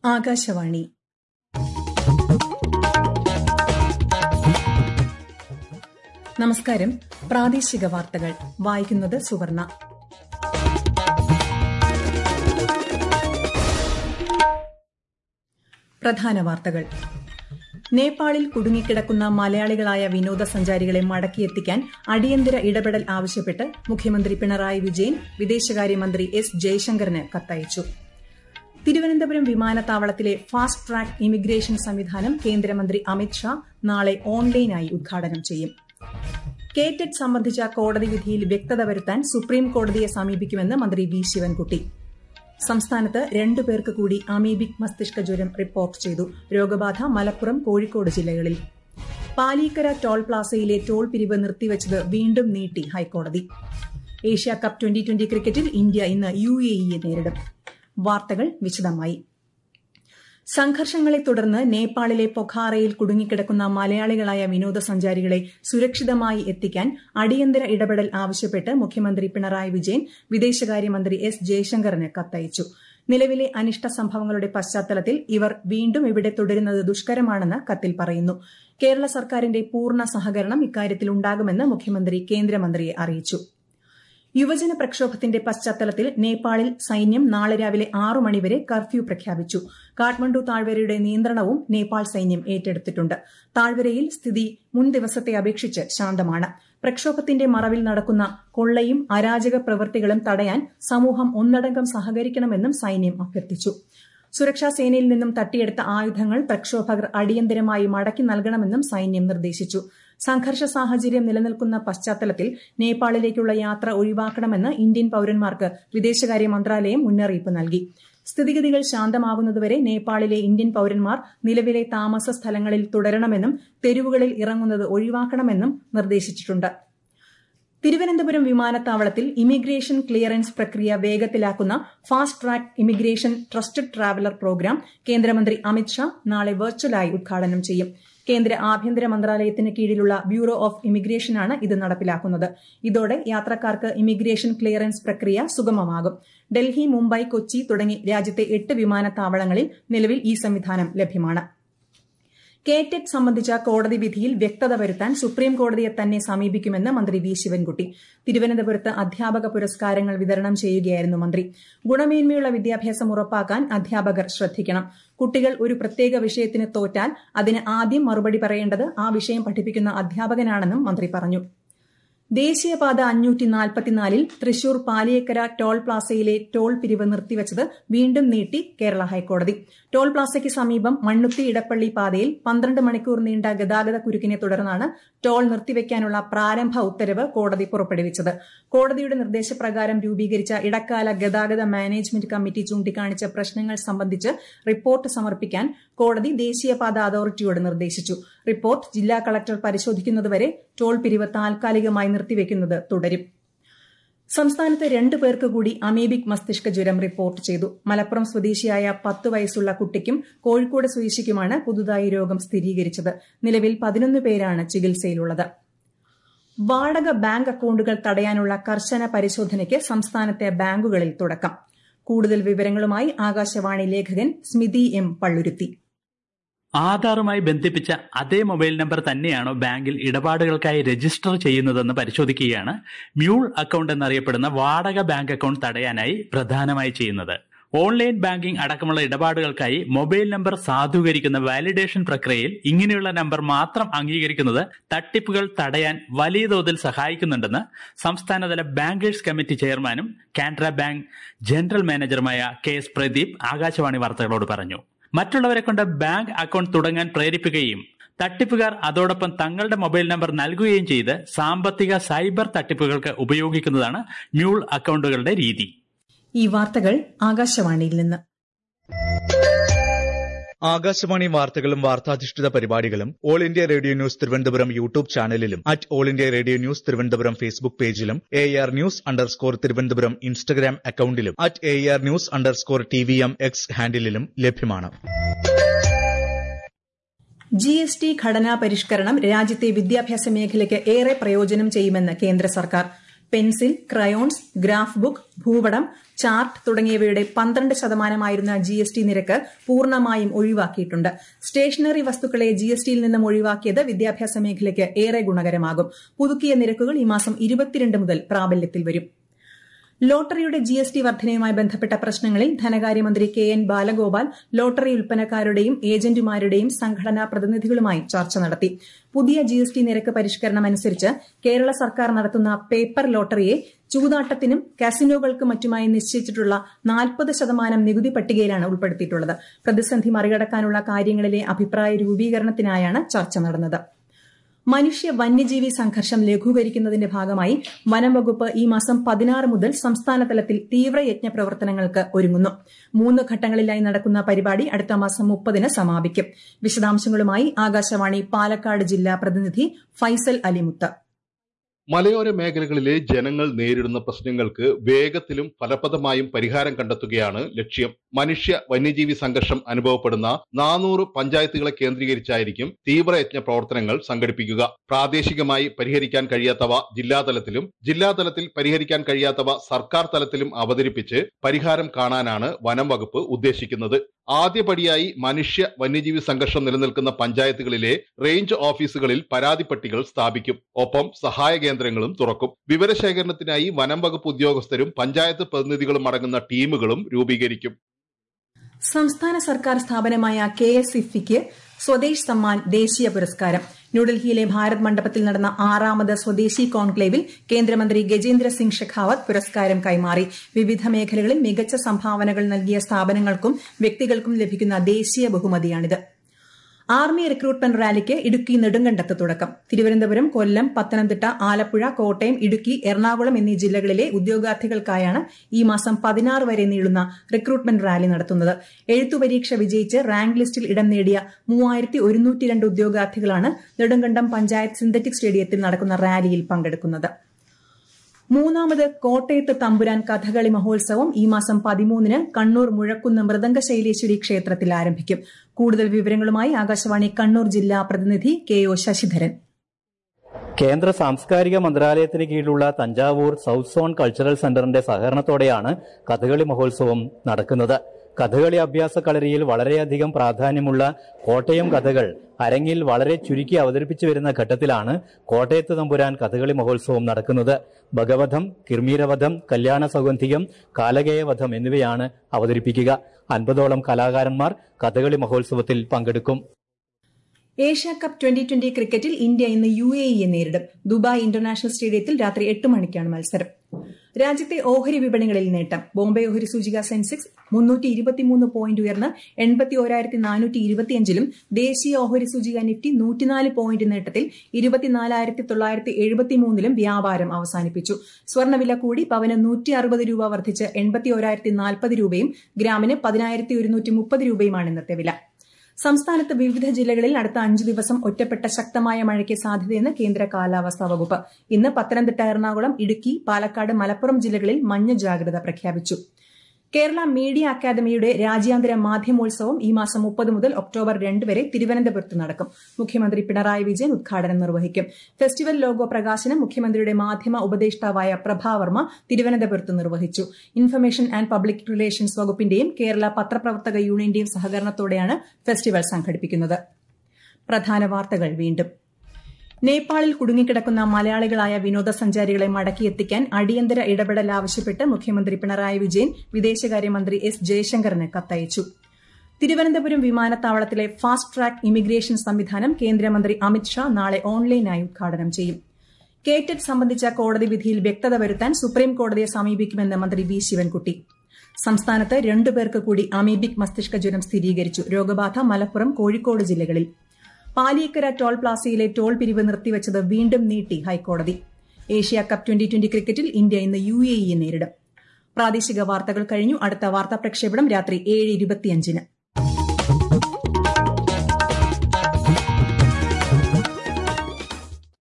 ആകാശവാണി നമസ്കാരം പ്രാദേശിക വാർത്തകൾ വായിക്കുന്നത് സുവർണ പ്രധാന വാർത്തകൾ നേപ്പാളിൽ കുടുങ്ങിക്കിടക്കുന്ന മലയാളികളായ വിനോദസഞ്ചാരികളെ മടക്കിയെത്തിക്കാൻ അടിയന്തര ഇടപെടൽ ആവശ്യപ്പെട്ട് മുഖ്യമന്ത്രി പിണറായി വിജയൻ വിദേശകാര്യമന്ത്രി എസ് ജയശങ്കറിന് കത്തയച്ചു തിരുവനന്തപുരം വിമാനത്താവളത്തിലെ ഫാസ്റ്റ് ട്രാക്ക് ഇമിഗ്രേഷൻ സംവിധാനം കേന്ദ്രമന്ത്രി അമിത്ഷാ നാളെ ഓൺലൈനായി ഉദ്ഘാടനം ചെയ്യും കേറ്ററ്റ് സംബന്ധിച്ച കോടതി വിധിയിൽ വ്യക്തത വരുത്താൻ സുപ്രീം കോടതിയെ സമീപിക്കുമെന്ന് മന്ത്രി വി ശിവൻകുട്ടി സംസ്ഥാനത്ത് രണ്ടു പേർക്ക് കൂടി അമീബിക് മസ്തിഷ്ക ജ്വരം റിപ്പോർട്ട് ചെയ്തു രോഗബാധ മലപ്പുറം കോഴിക്കോട് ജില്ലകളിൽ പാലീക്കര ടോൾ പ്ലാസയിലെ ടോൾ പിരിവ് നിർത്തിവച്ചത് വീണ്ടും നീട്ടി ഹൈക്കോടതി ഏഷ്യ കപ്പ് ട്വന്റി ട്വന്റി ക്രിക്കറ്റിൽ ഇന്ത്യ ഇന്ന് യു എ ഇയെ നേരിടും വാർത്തകൾ വിശദമായി സംഘർഷങ്ങളെ തുടർന്ന് നേപ്പാളിലെ പൊഖാറയിൽ കുടുങ്ങിക്കിടക്കുന്ന മലയാളികളായ വിനോദസഞ്ചാരികളെ സുരക്ഷിതമായി എത്തിക്കാൻ അടിയന്തര ഇടപെടൽ ആവശ്യപ്പെട്ട് മുഖ്യമന്ത്രി പിണറായി വിജയൻ വിദേശകാര്യമന്ത്രി എസ് ജയശങ്കറിന് കത്തയച്ചു നിലവിലെ അനിഷ്ട സംഭവങ്ങളുടെ പശ്ചാത്തലത്തിൽ ഇവർ വീണ്ടും ഇവിടെ തുടരുന്നത് ദുഷ്കരമാണെന്ന് കത്തിൽ പറയുന്നു കേരള സർക്കാരിന്റെ പൂർണ്ണ സഹകരണം ഇക്കാര്യത്തിൽ ഉണ്ടാകുമെന്ന് മുഖ്യമന്ത്രി കേന്ദ്രമന്ത്രിയെ അറിയിച്ചു യുവജന പ്രക്ഷോഭത്തിന്റെ പശ്ചാത്തലത്തിൽ നേപ്പാളിൽ സൈന്യം നാളെ രാവിലെ ആറു മണിവരെ കർഫ്യൂ പ്രഖ്യാപിച്ചു കാഠ്മണ്ഡു താഴ്വരയുടെ നിയന്ത്രണവും നേപ്പാൾ സൈന്യം ഏറ്റെടുത്തിട്ടുണ്ട് താഴ്വരയിൽ സ്ഥിതി മുൻ ദിവസത്തെ അപേക്ഷിച്ച് ശാന്തമാണ് പ്രക്ഷോഭത്തിന്റെ മറവിൽ നടക്കുന്ന കൊള്ളയും അരാജക പ്രവൃത്തികളും തടയാൻ സമൂഹം ഒന്നടങ്കം സഹകരിക്കണമെന്നും സൈന്യം അഭ്യർത്ഥിച്ചു സുരക്ഷാ സേനയിൽ നിന്നും തട്ടിയെടുത്ത ആയുധങ്ങൾ പ്രക്ഷോഭകർ അടിയന്തരമായി മടക്കി നൽകണമെന്നും സൈന്യം നിർദ്ദേശിച്ചു സംഘർഷ സാഹചര്യം നിലനിൽക്കുന്ന പശ്ചാത്തലത്തിൽ നേപ്പാളിലേക്കുള്ള യാത്ര ഒഴിവാക്കണമെന്ന് ഇന്ത്യൻ പൌരന്മാർക്ക് വിദേശകാര്യ മന്ത്രാലയം മുന്നറിയിപ്പ് നൽകി സ്ഥിതിഗതികൾ ശാന്തമാകുന്നതുവരെ നേപ്പാളിലെ ഇന്ത്യൻ പൌരന്മാർ നിലവിലെ താമസ സ്ഥലങ്ങളിൽ തുടരണമെന്നും തെരുവുകളിൽ ഇറങ്ങുന്നത് ഒഴിവാക്കണമെന്നും നിർദ്ദേശിച്ചിട്ടുണ്ട് തിരുവനന്തപുരം വിമാനത്താവളത്തിൽ ഇമിഗ്രേഷൻ ക്ലിയറൻസ് പ്രക്രിയ വേഗത്തിലാക്കുന്ന fast track immigration trusted traveller programme കേന്ദ്രമന്ത്രി അമിത്ഷാ നാളെ വെർച്വലായി ഉദ്ഘാടനം ചെയ്യും കേന്ദ്ര ആഭ്യന്തര മന്ത്രാലയത്തിന് കീഴിലുള്ള ബ്യൂറോ ഓഫ് ഇമിഗ്രേഷനാണ് ഇത് നടപ്പിലാക്കുന്നത് ഇതോടെ യാത്രക്കാർക്ക് ഇമിഗ്രേഷൻ ക്ലിയറൻസ് പ്രക്രിയ സുഗമമാകും ഡൽഹി മുംബൈ കൊച്ചി തുടങ്ങി രാജ്യത്തെ എട്ട് വിമാനത്താവളങ്ങളിൽ നിലവിൽ ഈ സംവിധാനം ലഭ്യമാണ് കേറ്ററ്റ് സംബന്ധിച്ച കോടതി വിധിയിൽ വ്യക്തത വരുത്താൻ സുപ്രീം കോടതിയെ തന്നെ സമീപിക്കുമെന്ന് മന്ത്രി വി ശിവൻകുട്ടി തിരുവനന്തപുരത്ത് അധ്യാപക പുരസ്കാരങ്ങൾ വിതരണം ചെയ്യുകയായിരുന്നു മന്ത്രി ഗുണമേന്മയുള്ള വിദ്യാഭ്യാസം ഉറപ്പാക്കാൻ അധ്യാപകർ ശ്രദ്ധിക്കണം കുട്ടികൾ ഒരു പ്രത്യേക വിഷയത്തിന് തോറ്റാൽ അതിന് ആദ്യം മറുപടി പറയേണ്ടത് ആ വിഷയം പഠിപ്പിക്കുന്ന അധ്യാപകനാണെന്നും മന്ത്രി പറഞ്ഞു ദേശീയപാത അഞ്ഞൂറ്റി നാൽപ്പത്തിനാലിൽ തൃശൂർ പാലിയേക്കര ടോൾ പ്ലാസയിലെ ടോൾ പിരിവ് നിർത്തിവച്ചത് വീണ്ടും നീട്ടി കേരള ഹൈക്കോടതി ടോൾ പ്ലാസയ്ക്ക് സമീപം മണ്ണുത്തി ഇടപ്പള്ളി പാതയിൽ പന്ത്രണ്ട് മണിക്കൂർ നീണ്ട ഗതാഗത കുരുക്കിനെ തുടർന്നാണ് ടോൾ നിർത്തിവെക്കാനുള്ള പ്രാരംഭ ഉത്തരവ് കോടതി പുറപ്പെടുവിച്ചത് കോടതിയുടെ നിർദ്ദേശപ്രകാരം രൂപീകരിച്ച ഇടക്കാല ഗതാഗത മാനേജ്മെന്റ് കമ്മിറ്റി ചൂണ്ടിക്കാണിച്ച പ്രശ്നങ്ങൾ സംബന്ധിച്ച് റിപ്പോർട്ട് സമർപ്പിക്കാൻ കോടതി ദേശീയപാത അതോറിറ്റിയോട് നിർദ്ദേശിച്ചു റിപ്പോർട്ട് ജില്ലാ കളക്ടർ പരിശോധിക്കുന്നതുവരെ ടോൾ പിരിവ് താൽക്കാലികമായി നിർത്തിവെക്കുന്നത് തുടരും സംസ്ഥാനത്ത് രണ്ടു പേർക്ക് കൂടി അമീബിക് മസ്തിഷ്ക ജ്വരം റിപ്പോർട്ട് ചെയ്തു മലപ്പുറം സ്വദേശിയായ പത്ത് വയസ്സുള്ള കുട്ടിക്കും കോഴിക്കോട് സ്വദേശിക്കുമാണ് പുതുതായി രോഗം സ്ഥിരീകരിച്ചത് നിലവിൽ പതിനൊന്ന് പേരാണ് ചികിത്സയിലുള്ളത് വാടക ബാങ്ക് അക്കൌണ്ടുകൾ തടയാനുള്ള കർശന പരിശോധനയ്ക്ക് സംസ്ഥാനത്തെ ബാങ്കുകളിൽ തുടക്കം കൂടുതൽ വിവരങ്ങളുമായി ആകാശവാണി ലേഖകൻ സ്മിതി എം പള്ളുരുത്തി ആധാറുമായി ബന്ധിപ്പിച്ച അതേ മൊബൈൽ നമ്പർ തന്നെയാണോ ബാങ്കിൽ ഇടപാടുകൾക്കായി രജിസ്റ്റർ ചെയ്യുന്നതെന്ന് പരിശോധിക്കുകയാണ് മ്യൂൾ അക്കൗണ്ട് എന്നറിയപ്പെടുന്ന വാടക ബാങ്ക് അക്കൗണ്ട് തടയാനായി പ്രധാനമായി ചെയ്യുന്നത് ഓൺലൈൻ ബാങ്കിംഗ് അടക്കമുള്ള ഇടപാടുകൾക്കായി മൊബൈൽ നമ്പർ സാധൂകരിക്കുന്ന വാലിഡേഷൻ പ്രക്രിയയിൽ ഇങ്ങനെയുള്ള നമ്പർ മാത്രം അംഗീകരിക്കുന്നത് തട്ടിപ്പുകൾ തടയാൻ വലിയ തോതിൽ സഹായിക്കുന്നുണ്ടെന്ന് സംസ്ഥാനതല ബാങ്കേഴ്സ് കമ്മിറ്റി ചെയർമാനും കാനറ ബാങ്ക് ജനറൽ മാനേജറുമായ കെ എസ് പ്രദീപ് ആകാശവാണി വാർത്തകളോട് പറഞ്ഞു മറ്റുള്ളവരെ കൊണ്ട് ബാങ്ക് അക്കൗണ്ട് തുടങ്ങാൻ പ്രേരിപ്പിക്കുകയും തട്ടിപ്പുകാർ അതോടൊപ്പം തങ്ങളുടെ മൊബൈൽ നമ്പർ നൽകുകയും ചെയ്ത് സാമ്പത്തിക സൈബർ തട്ടിപ്പുകൾക്ക് ഉപയോഗിക്കുന്നതാണ് മ്യൂൾ അക്കൗണ്ടുകളുടെ രീതി ഈ വാർത്തകൾ ആകാശവാണിയിൽ നിന്ന് ആകാശവാണി വാർത്തകളും വാർത്താധിഷ്ഠിത പരിപാടികളും All India Radio news Thiruvananthapuram YouTube ചാനലിലും at All India Radio news Thiruvananthapuram Facebook പേജിലും A R news underscore Thiruvananthapuram Instagram അക്കൌണ്ടിലും at A R news underscore T V M X ഹാൻഡിലും ലഭ്യമാണ് ജി എസ് ടി ഘടനാ പരിഷ്കരണം രാജ്യത്തെ വിദ്യാഭ്യാസ മേഖലയ്ക്ക് ഏറെ പ്രയോജനം ചെയ്യുമെന്ന് കേന്ദ്ര സർക്കാർ പെൻസിൽ ക്രയോൺസ് ഗ്രാഫ് ബുക്ക് ഭൂപടം ചാർട്ട് തുടങ്ങിയവയുടെ പന്ത്രണ്ട് ശതമാനമായിരുന്ന ജി എസ് ടി നിരക്ക് പൂർണ്ണമായും ഒഴിവാക്കിയിട്ടുണ്ട് സ്റ്റേഷനറി വസ്തുക്കളെ ജി എസ് ടിയിൽ നിന്നും ഒഴിവാക്കിയത് വിദ്യാഭ്യാസ മേഖലയ്ക്ക് ഏറെ ഗുണകരമാകും പുതുക്കിയ നിരക്കുകൾ ഈ മാസം ഇരുപത്തിരണ്ട് മുതൽ പ്രാബല്യത്തിൽ വരും ലോട്ടറിയുടെ ജി എസ് ടി വർധനയുമായി ബന്ധപ്പെട്ട പ്രശ്നങ്ങളിൽ ധനകാര്യമന്ത്രി കെ എൻ ബാലഗോപാൽ ലോട്ടറി ഉൽപ്പന്നക്കാരുടെയും ഏജന്റുമാരുടെയും സംഘടനാ പ്രതിനിധികളുമായി ചർച്ച നടത്തി പുതിയ ജി എസ് ടി നിരക്ക് പരിഷ്കരണം അനുസരിച്ച് കേരള സർക്കാർ നടത്തുന്ന പേപ്പർ ലോട്ടറിയെ ചൂതാട്ടത്തിനും കാസിനോകൾക്കും മറ്റുമായി നിശ്ചയിച്ചിട്ടുള്ള നാൽപ്പത് ശതമാനം നികുതി പട്ടികയിലാണ് ഉൾപ്പെടുത്തിയിട്ടുള്ളത് പ്രതിസന്ധി മറികടക്കാനുള്ള കാര്യങ്ങളിലെ അഭിപ്രായ രൂപീകരണത്തിനായാണ് ചർച്ച നടന്നത് മനുഷ്യ വന്യജീവി സംഘർഷം ലഘൂകരിക്കുന്നതിന്റെ ഭാഗമായി വനം വകുപ്പ് ഈ മാസം പതിനാറ് മുതൽ സംസ്ഥാന തലത്തിൽ തീവ്രയജ്ഞ പ്രവർത്തനങ്ങൾക്ക് ഒരുങ്ങുന്നു മൂന്ന് ഘട്ടങ്ങളിലായി നടക്കുന്ന പരിപാടി അടുത്ത മാസം മുപ്പതിന് സമാപിക്കും വിശദാംശങ്ങളുമായി ആകാശവാണി പാലക്കാട് ജില്ലാ പ്രതിനിധി ഫൈസൽ അലിമുത്ത് മലയോര മേഖലകളിലെ ജനങ്ങൾ നേരിടുന്ന പ്രശ്നങ്ങൾക്ക് വേഗത്തിലും ഫലപ്രദമായും പരിഹാരം കണ്ടെത്തുകയാണ് ലക്ഷ്യം മനുഷ്യ വന്യജീവി സംഘർഷം അനുഭവപ്പെടുന്ന നാനൂറ് പഞ്ചായത്തുകളെ കേന്ദ്രീകരിച്ചായിരിക്കും തീവ്രയജ്ഞ പ്രവർത്തനങ്ങൾ സംഘടിപ്പിക്കുക പ്രാദേശികമായി പരിഹരിക്കാൻ കഴിയാത്തവ ജില്ലാതലത്തിലും ജില്ലാതലത്തിൽ പരിഹരിക്കാൻ കഴിയാത്തവ സർക്കാർ തലത്തിലും അവതരിപ്പിച്ച് പരിഹാരം കാണാനാണ് വനം വകുപ്പ് ഉദ്ദേശിക്കുന്നത് ആദ്യപടിയായി മനുഷ്യ വന്യജീവി സംഘർഷം നിലനിൽക്കുന്ന പഞ്ചായത്തുകളിലെ റേഞ്ച് ഓഫീസുകളിൽ പരാതി പട്ടികൾ സ്ഥാപിക്കും ഒപ്പം സഹായ കേന്ദ്രങ്ങളും തുറക്കും വിവരശേഖരണത്തിനായി വനം വകുപ്പ് ഉദ്യോഗസ്ഥരും പഞ്ചായത്ത് പ്രതിനിധികളും അടങ്ങുന്ന ടീമുകളും രൂപീകരിക്കും സംസ്ഥാന സർക്കാർ സ്ഥാപനമായ കെ എസ് ഇഫിക്ക് സ്വദേശ് സമ്മാൻ ദേശീയ പുരസ്കാരം ന്യൂഡൽഹിയിലെ ഭാരത് മണ്ഡപത്തിൽ നടന്ന ആറാമത് സ്വദേശി കോൺക്ലേവിൽ കേന്ദ്രമന്ത്രി ഗജേന്ദ്ര സിംഗ് ഷെഖാവത്ത് പുരസ്കാരം കൈമാറി വിവിധ മേഖലകളിൽ മികച്ച സംഭാവനകൾ നൽകിയ സ്ഥാപനങ്ങൾക്കും വ്യക്തികൾക്കും ലഭിക്കുന്ന ദേശീയ ബഹുമതിയാണിത് ആർമി റിക്രൂട്ട്മെന്റ് റാലിക്ക് ഇടുക്കി നെടുങ്കണ്ടത്ത് തുടക്കം തിരുവനന്തപുരം കൊല്ലം പത്തനംതിട്ട ആലപ്പുഴ കോട്ടയം ഇടുക്കി എറണാകുളം എന്നീ ജില്ലകളിലെ ഉദ്യോഗാർത്ഥികൾക്കായാണ് ഈ മാസം പതിനാറ് വരെ നീളുന്ന റിക്രൂട്ട്മെന്റ് റാലി നടത്തുന്നത് എഴുത്തുപരീക്ഷ വിജയിച്ച് റാങ്ക് ലിസ്റ്റിൽ ഇടം നേടിയ മൂവായിരത്തി ഒരുന്നൂറ്റി രണ്ട് ഉദ്യോഗാർത്ഥികളാണ് നെടുങ്കണ്ടം പഞ്ചായത്ത് സിന്തറ്റിക് സ്റ്റേഡിയത്തിൽ നടക്കുന്ന റാലിയിൽ പങ്കെടുക്കുന്നത് മൂന്നാമത് കോട്ടയത്ത് തമ്പുരാൻ കഥകളി മഹോത്സവം ഈ മാസം പതിമൂന്നിന് കണ്ണൂർ മുഴക്കുന്ന് മൃദംഗശൈലേശ്വരി ക്ഷേത്രത്തിൽ ആരംഭിക്കും കൂടുതൽ വിവരങ്ങളുമായി ആകാശവാണി കണ്ണൂർ ജില്ലാ പ്രതിനിധി കെ ഒ ശശിധരൻ കേന്ദ്ര സാംസ്കാരിക മന്ത്രാലയത്തിന് കീഴിലുള്ള തഞ്ചാവൂർ സൌത്ത് സോൺ കൾച്ചറൽ സെന്ററിന്റെ സഹകരണത്തോടെയാണ് കഥകളി മഹോത്സവം നടക്കുന്നത് കഥകളി അഭ്യാസ കളരിയിൽ വളരെയധികം പ്രാധാന്യമുള്ള കോട്ടയം കഥകൾ അരങ്ങിൽ വളരെ ചുരുക്കി അവതരിപ്പിച്ചു വരുന്ന ഘട്ടത്തിലാണ് കോട്ടയത്ത് തമ്പുരാൻ കഥകളി മഹോത്സവം നടക്കുന്നത് ഭഗവധം കിർമീരവധം കല്യാണ സൗഗന്ധികം കാലകേയവധം എന്നിവയാണ് അവതരിപ്പിക്കുക അൻപതോളം കലാകാരന്മാർ കഥകളി മഹോത്സവത്തിൽ പങ്കെടുക്കും ഏഷ്യ കപ്പ് ട്വന്റി ട്വന്റി ക്രിക്കറ്റിൽ ഇന്ത്യ ഇന്ന് യു എ ഇയെ നേരിടും ദുബായ് ഇന്റർനാഷണൽ സ്റ്റേഡിയത്തിൽ രാത്രി എട്ട് മണിക്കാണ് മത്സരം രാജ്യത്തെ ഓഹരി വിപണികളിൽ നേട്ടം ബോംബെ ഓഹരി സൂചിക സെൻസെക്സ് മുന്നൂറ്റി ഇരുപത്തിമൂന്ന് പോയിന്റ് ഉയർന്ന് എൺപത്തി ഓരായിരത്തി നാനൂറ്റി ഇരുപത്തിയഞ്ചിലും ദേശീയ ഓഹരി സൂചിക നിഫ്റ്റി നൂറ്റിനാല് പോയിന്റ് നേട്ടത്തിൽ ഇരുപത്തിനാലായിരത്തി തൊള്ളായിരത്തി എഴുപത്തിമൂന്നിലും വ്യാപാരം അവസാനിപ്പിച്ചു സ്വർണ്ണവില കൂടി പവന് നൂറ്റി അറുപത് രൂപ വർദ്ധിച്ച് എൺപത്തി ഓരായിരത്തി നാൽപ്പത് രൂപയും ഗ്രാമിന് പതിനായിരത്തി ഒരുന്നൂറ്റി മുപ്പത് രൂപയുമാണ് ഇന്നത്തെ വില സംസ്ഥാനത്ത് വിവിധ ജില്ലകളിൽ അടുത്ത അഞ്ചു ദിവസം ഒറ്റപ്പെട്ട ശക്തമായ മഴയ്ക്ക് സാധ്യതയെന്ന് കേന്ദ്ര കാലാവസ്ഥാ വകുപ്പ് ഇന്ന് പത്തനംതിട്ട എറണാകുളം ഇടുക്കി പാലക്കാട് മലപ്പുറം ജില്ലകളിൽ മഞ്ഞ ജാഗ്രത പ്രഖ്യാപിച്ചു കേരള മീഡിയ അക്കാദമിയുടെ രാജ്യാന്തര മാധ്യമോത്സവം ഈ മാസം മുപ്പത് മുതൽ ഒക്ടോബർ രണ്ട് വരെ തിരുവനന്തപുരത്ത് നടക്കും മുഖ്യമന്ത്രി പിണറായി വിജയൻ ഉദ്ഘാടനം നിർവഹിക്കും ഫെസ്റ്റിവൽ ലോഗോ പ്രകാശനം മുഖ്യമന്ത്രിയുടെ മാധ്യമ ഉപദേഷ്ടാവായ പ്രഭാവർമ്മ തിരുവനന്തപുരത്ത് നിർവഹിച്ചു ഇൻഫർമേഷൻ ആൻഡ് പബ്ലിക് റിലേഷൻസ് വകുപ്പിന്റെയും കേരള പത്രപ്രവർത്തക യൂണിയന്റെയും സഹകരണത്തോടെയാണ് ഫെസ്റ്റിവൽ സംഘടിപ്പിക്കുന്നത് പ്രധാന വാർത്തകൾ വീണ്ടും നേപ്പാളിൽ കുടുങ്ങിക്കിടക്കുന്ന മലയാളികളായ വിനോദസഞ്ചാരികളെ മടക്കിയെത്തിക്കാൻ അടിയന്തര ഇടപെടൽ ആവശ്യപ്പെട്ട് മുഖ്യമന്ത്രി പിണറായി വിജയൻ വിദേശകാര്യമന്ത്രി എസ് ജയശങ്കറിന് കത്തയച്ചു തിരുവനന്തപുരം വിമാനത്താവളത്തിലെ ഫാസ്റ്റ് ട്രാക്ക് ഇമിഗ്രേഷൻ സംവിധാനം കേന്ദ്രമന്ത്രി അമിത്ഷാ നാളെ ഓൺലൈനായി ഉദ്ഘാടനം ചെയ്യും കേറ്ററ്റ് സംബന്ധിച്ച കോടതി വിധിയിൽ വ്യക്തത വരുത്താൻ സുപ്രീം കോടതിയെ സമീപിക്കുമെന്ന് മന്ത്രി വി ശിവൻകുട്ടി സംസ്ഥാനത്ത് രണ്ടുപേർക്ക് കൂടി അമീബിക് മസ്തിഷ്ക ജ്വരം സ്ഥിരീകരിച്ചു രോഗബാധ മലപ്പുറം കോഴിക്കോട് ജില്ലകളിൽ പാലിയക്കര ടോൾ പ്ലാസയിലെ ടോൾ പിരിവ് നിർത്തിവച്ചത് വീണ്ടും നീട്ടി ഹൈക്കോടതി ഏഷ്യ കപ്പ് ട്വന്റി ട്വന്റി ക്രിക്കറ്റിൽ ഇന്ത്യ ഇന്ന് യു എ ഇയെ നേരിടും പ്രാദേശിക വാർത്തകൾ കഴിഞ്ഞു അടുത്ത വാർത്താ പ്രക്ഷേപണം രാത്രി ഏഴ് ഇരുപത്തിയഞ്ചിന്